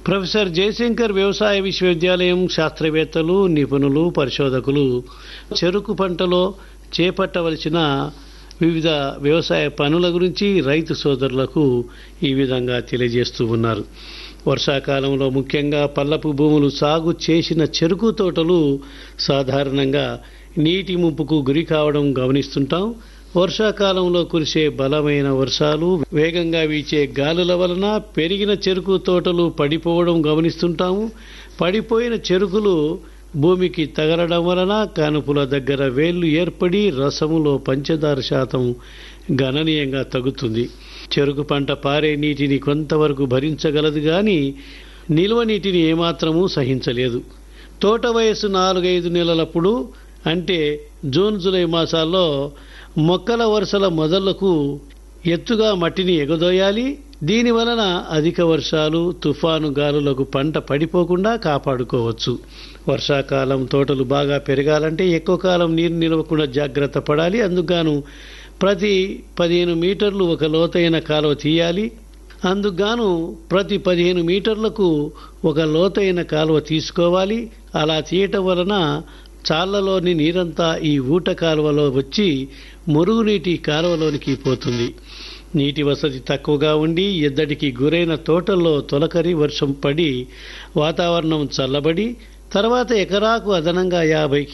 professor Jayashankar వ్యవసాయ విశ్వవిద్యాలయం శాస్త్రవేత్తలు నిపుణులు పరిశోధకులు చెరుకు పంటలో చేపట్టవలసిన వివిధ వ్యవసాయ పనుల గురించి రైతు సోదరులకు ఈ విధంగా తెలియజేస్తూ ఉన్నారు వర్షాకాలంలో ముఖ్యంగా పల్లపు భూములు సాగు చేసిన చెరుకు తోటలు సాధారణంగా నీటి ముంపుకు గురి కావడం గమనిస్తుంటాం వర్షాకాలంలో కురిసే బలమైన వర్షాలు వేగంగా వీచే గాలుల వలన పెరిగిన చెరుకు తోటలు పడిపోవడం గమనిస్తుంటాము పడిపోయిన చెరుకులు భూమికి తగలడం వలన కానుపుల దగ్గర వేళ్లు ఏర్పడి రసములో పంచదార శాతం గణనీయంగా తగ్గుతుంది చెరుకు పంట పారే నీటిని కొంతవరకు భరించగలదు కానీ నిల్వ నీటిని ఏమాత్రమూ సహించలేదు తోట వయసు నాలుగైదు నెలలప్పుడు అంటే జూన్ జూలై మాసాల్లో మొక్కల వరుసల మొదళ్లకు ఎత్తుగా మట్టిని ఎగదోయాలి దీని వలన అధిక వర్షాలు తుఫాను గాలులకు పంట పడిపోకుండా కాపాడుకోవచ్చు వర్షాకాలం తోటలు బాగా పెరగాలంటే ఎక్కువ కాలం నీరు నిలవకుండా జాగ్రత్త పడాలి అందుకుగాను ప్రతి పదిహేను మీటర్లు ఒక లోతైన కాలువ తీయాలి అందుకుగాను ప్రతి పదిహేను మీటర్లకు ఒక లోతైన కాలువ తీసుకోవాలి అలా తీయటం వలన చాళ్లలోని నీరంతా ఈ ఊట కాలువలో వచ్చి మురుగునీటి కాలువలోనికి పోతుంది నీటి వసతి తక్కువగా ఉండి ఎద్దడికి గురైన తోటల్లో తొలకరి వర్షం పడి వాతావరణం చల్లబడి తర్వాత ఎకరాకు అదనంగా యాభై